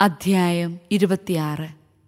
അധ്യായം ഇരുപത്തിയാറ്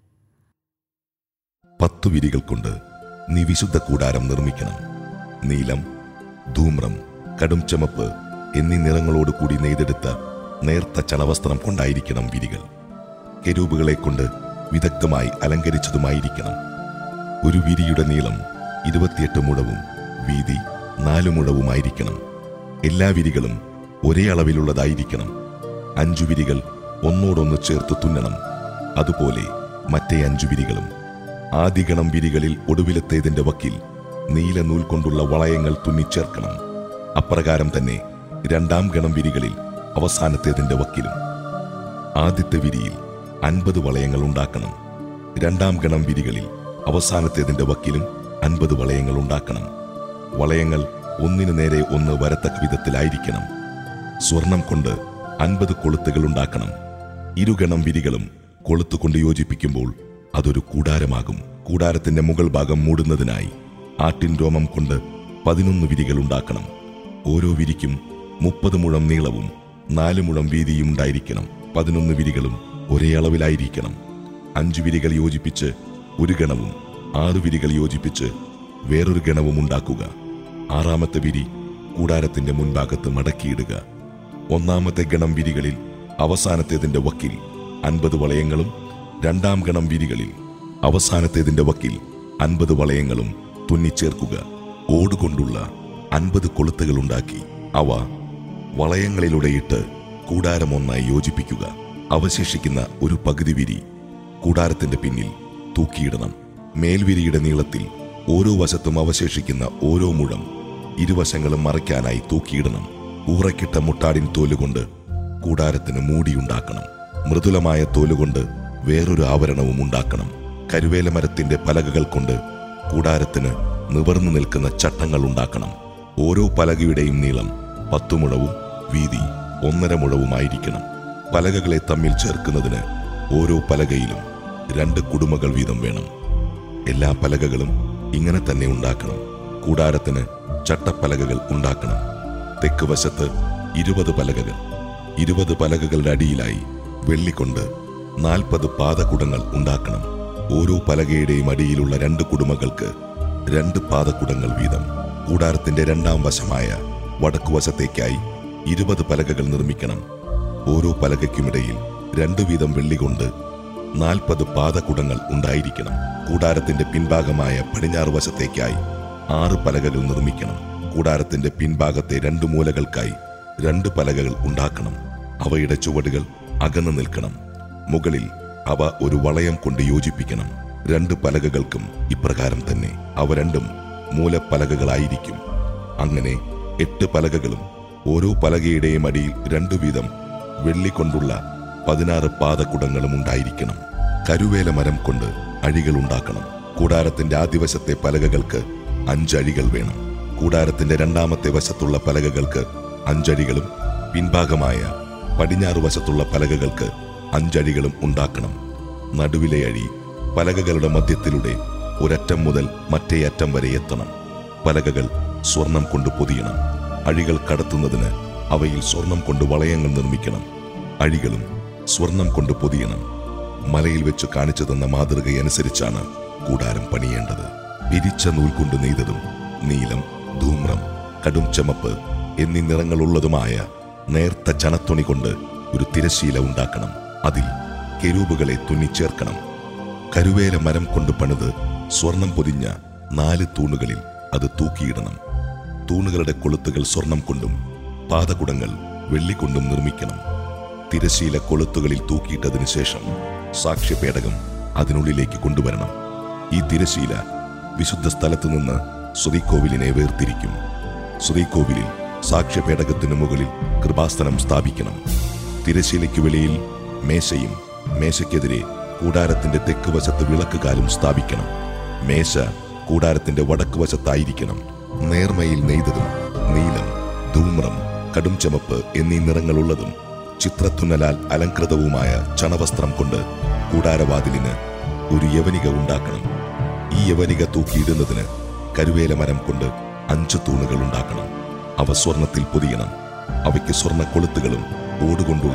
പത്തു വിരികൾ കൊണ്ട് നീ വിശുദ്ധ കൂടാരം നിർമ്മിക്കണം നീലം ധൂമ്രം കടും ചുമപ്പ് എന്നീ നിറങ്ങളോട് കൂടി നെയ്തെടുത്ത നേർത്ത ചണവസ്ത്രം കൊണ്ടായിരിക്കണം വിരികൾ കെരൂബുകളെ കൊണ്ട് വിദഗ്ധമായി അലങ്കരിച്ചതുമായിരിക്കണം ഒരു വിരിയുടെ നീളം ഇരുപത്തിയെട്ട് മുഴവും വീതി നാല് മുഴവുമായിരിക്കണം എല്ലാ വിരികളും ഒരേ അളവിലുള്ളതായിരിക്കണം അഞ്ചു വിരികൾ ഒന്നോടൊന്ന് ചേർത്ത് തുന്നണം അതുപോലെ മറ്റേ അഞ്ചു വിരികളും ആദിഗണം വിരികളിൽ ഒടുവിലത്തേതിന്റെ വക്കിൽ നീല നൂൽ കൊണ്ടുള്ള വളയങ്ങൾ തുന്നിച്ചേർക്കണം അപ്രകാരം തന്നെ രണ്ടാം ഗണം വിരികളിൽ അവസാനത്തേതിന്റെ വക്കിലും ആദ്യത്തെ വിരിയിൽ അൻപത് വളയങ്ങൾ ഉണ്ടാക്കണം രണ്ടാം ഗണം വിരികളിൽ അവസാനത്തേതിന്റെ വക്കിലും അൻപത് വളയങ്ങൾ ഉണ്ടാക്കണം വളയങ്ങൾ ഒന്നിനു നേരെ ഒന്ന് വരത്തക്ക വിധത്തിലായിരിക്കണം സ്വർണം കൊണ്ട് അൻപത് കൊളുത്തുകൾ ഉണ്ടാക്കണം ഇരുഗണം വിരികളും കൊളുത്തുകൊണ്ട് യോജിപ്പിക്കുമ്പോൾ അതൊരു കൂടാരമാകും കൂടാരത്തിന്റെ മുകൾ ഭാഗം മൂടുന്നതിനായി ആട്ടിൻ രോമം കൊണ്ട് പതിനൊന്ന് വിരികൾ ഉണ്ടാക്കണം ഓരോ വിരിക്കും മുപ്പത് മുഴം നീളവും നാല് മുഴം വീതിയും ഉണ്ടായിരിക്കണം പതിനൊന്ന് വിരികളും ഒരേ അളവിലായിരിക്കണം അഞ്ചു വിരികൾ യോജിപ്പിച്ച് ഒരു ഗണവും ആറു വിരികൾ യോജിപ്പിച്ച് വേറൊരു ഗണവും ഉണ്ടാക്കുക ആറാമത്തെ വിരി കൂടാരത്തിന്റെ മുൻഭാഗത്ത് മടക്കിയിടുക ഒന്നാമത്തെ ഗണം വിരികളിൽ അവസാനത്തേതിന്റെ വക്കിൽ അൻപത് വളയങ്ങളും രണ്ടാം ഗണം വിരികളിൽ അവസാനത്തേതിന്റെ വക്കിൽ അൻപത് വളയങ്ങളും തുന്നിച്ചേർക്കുക ഓടുകൊണ്ടുള്ള അൻപത് കൊളുത്തുകൾ ഉണ്ടാക്കി അവ വളയങ്ങളിലൂടെ ഇട്ട് കൂടാരം ഒന്നായി യോജിപ്പിക്കുക അവശേഷിക്കുന്ന ഒരു പകുതി വിരി കൂടാരത്തിന്റെ പിന്നിൽ തൂക്കിയിടണം മേൽവിരിയുടെ നീളത്തിൽ ഓരോ വശത്തും അവശേഷിക്കുന്ന ഓരോ മുഴം ഇരുവശങ്ങളും മറയ്ക്കാനായി തൂക്കിയിടണം ഊറക്കിട്ട മുട്ടാടിൻ തോലുകൊണ്ട് കൂടാരത്തിന് മൂടിയുണ്ടാക്കണം മൃദുലമായ തോലുകൊണ്ട് വേറൊരു ആവരണവും ഉണ്ടാക്കണം കരുവേല മരത്തിന്റെ പലകകൾ കൊണ്ട് കൂടാരത്തിന് നിവർന്നു നിൽക്കുന്ന ചട്ടങ്ങൾ ഉണ്ടാക്കണം ഓരോ പലകയുടെയും നീളം പത്തു മുഴവും വീതി ഒന്നര മുഴവുമായിരിക്കണം പലകകളെ തമ്മിൽ ചേർക്കുന്നതിന് ഓരോ പലകയിലും രണ്ട് കുടുമകൾ വീതം വേണം എല്ലാ പലകകളും ഇങ്ങനെ തന്നെ ഉണ്ടാക്കണം കൂടാരത്തിന് ചട്ടപ്പലകകൾ ഉണ്ടാക്കണം തെക്ക് വശത്ത് ഇരുപത് പലകകൾ ഇരുപത് പലകകളുടെ അടിയിലായി വെള്ളിക്കൊണ്ട് നാൽപ്പത് പാദകുടങ്ങൾ ഉണ്ടാക്കണം ഓരോ പലകയുടെയും അടിയിലുള്ള രണ്ട് കുടുമകൾക്ക് രണ്ട് പാദകുടങ്ങൾ വീതം കൂടാരത്തിന്റെ രണ്ടാം വശമായ വടക്കുവശത്തേക്കായി ഇരുപത് പലകകൾ നിർമ്മിക്കണം ഓരോ പലകയ്ക്കുമിടയിൽ രണ്ടു വീതം വെള്ളി കൊണ്ട് നാൽപ്പത് പാദകുടങ്ങൾ ഉണ്ടായിരിക്കണം കൂടാരത്തിന്റെ പിൻഭാഗമായ പടിഞ്ഞാറ് വശത്തേക്കായി ആറ് പലകകൾ നിർമ്മിക്കണം കൂടാരത്തിന്റെ പിൻഭാഗത്തെ രണ്ട് മൂലകൾക്കായി രണ്ട് പലകകൾ ഉണ്ടാക്കണം അവയുടെ ചുവടുകൾ അകന്നു നിൽക്കണം മുകളിൽ അവ ഒരു വളയം കൊണ്ട് യോജിപ്പിക്കണം രണ്ട് പലകകൾക്കും ഇപ്രകാരം തന്നെ അവ രണ്ടും മൂലപ്പലകകളായിരിക്കും അങ്ങനെ എട്ട് പലകകളും ഓരോ പലകയുടെയും അടിയിൽ രണ്ടു വീതം വെള്ളി കൊണ്ടുള്ള പതിനാറ് പാദക്കുടങ്ങളും ഉണ്ടായിരിക്കണം കരുവേല മരം കൊണ്ട് അഴികൾ ഉണ്ടാക്കണം കൂടാരത്തിന്റെ ആദ്യവശത്തെ പലകകൾക്ക് അഞ്ചഴികൾ വേണം കൂടാരത്തിന്റെ രണ്ടാമത്തെ വശത്തുള്ള പലകകൾക്ക് അഞ്ചഴികളും പിൻഭാഗമായ പടിഞ്ഞാറ് വശത്തുള്ള പലകകൾക്ക് അഞ്ചഴികളും ഉണ്ടാക്കണം നടുവിലെ അഴി പലകകളുടെ മധ്യത്തിലൂടെ ഒരറ്റം മുതൽ മറ്റേ അറ്റം വരെ എത്തണം പലകകൾ സ്വർണം കൊണ്ട് പൊതിയണം അഴികൾ കടത്തുന്നതിന് അവയിൽ സ്വർണം കൊണ്ട് വളയങ്ങൾ നിർമ്മിക്കണം അഴികളും സ്വർണം കൊണ്ട് പൊതിയണം മലയിൽ വെച്ച് കാണിച്ചു തന്ന മാതൃകയനുസരിച്ചാണ് കൂടാരം പണിയേണ്ടത് പിരിച്ച നൂൽ കൊണ്ട് നെയ്തതും നീലം ധൂമ്രം കടും ചമപ്പ് എന്നീ നിറങ്ങളുള്ളതുമായ നേർത്ത ചണത്തുണി കൊണ്ട് ഒരു തിരശീല ഉണ്ടാക്കണം അതിൽ കെരൂബുകളെ തുന്നിച്ചേർക്കണം കരുവേല മരം കൊണ്ട് പണിത് സ്വർണം പൊതിഞ്ഞ നാല് തൂണുകളിൽ അത് തൂക്കിയിടണം തൂണുകളുടെ കൊളുത്തുകൾ സ്വർണം കൊണ്ടും പാദകുടങ്ങൾ വെള്ളിക്കൊണ്ടും നിർമ്മിക്കണം തിരശീല കൊളുത്തുകളിൽ തൂക്കിയിട്ടതിനു ശേഷം സാക്ഷ്യപേടകം അതിനുള്ളിലേക്ക് കൊണ്ടുവരണം ഈ തിരശീല വിശുദ്ധ സ്ഥലത്തു നിന്ന് സുതിക്കോവിലിനെ വേർതിരിക്കും സുതിക്കോവിലിൽ സാക്ഷ്യപേടകത്തിനു മുകളിൽ കൃപാസനം സ്ഥാപിക്കണം തിരശീലയ്ക്ക് വെളിയിൽ മേശയും മേശയ്ക്കെതിരെ കൂടാരത്തിന്റെ തെക്ക് വശത്ത് വിളക്കുകാലും സ്ഥാപിക്കണം മേശ കൂടാരത്തിന്റെ വടക്ക് വശത്തായിരിക്കണം നേർമയിൽ നെയ്തതും നീലം ധൂമ്രം കടും ചമപ്പ് എന്നീ നിറങ്ങളുള്ളതും ചിത്രത്തുന്നലാൽ അലങ്കൃതവുമായ ചണവസ്ത്രം കൊണ്ട് കൂടാരവാതിലിന് ഒരു യവനിക ഉണ്ടാക്കണം ഈ യവനിക തൂക്കിയിടുന്നതിന് കരുവേല മരം കൊണ്ട് അഞ്ച് തൂണുകൾ ഉണ്ടാക്കണം അവ സ്വർണത്തിൽ പൊതിയണം അവയ്ക്ക് സ്വർണ്ണ കൊളുത്തുകളും ഓടുകൊണ്ടുള്ള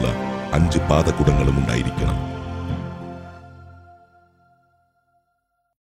അഞ്ച് പാദകുടങ്ങളും ഉണ്ടായിരിക്കണം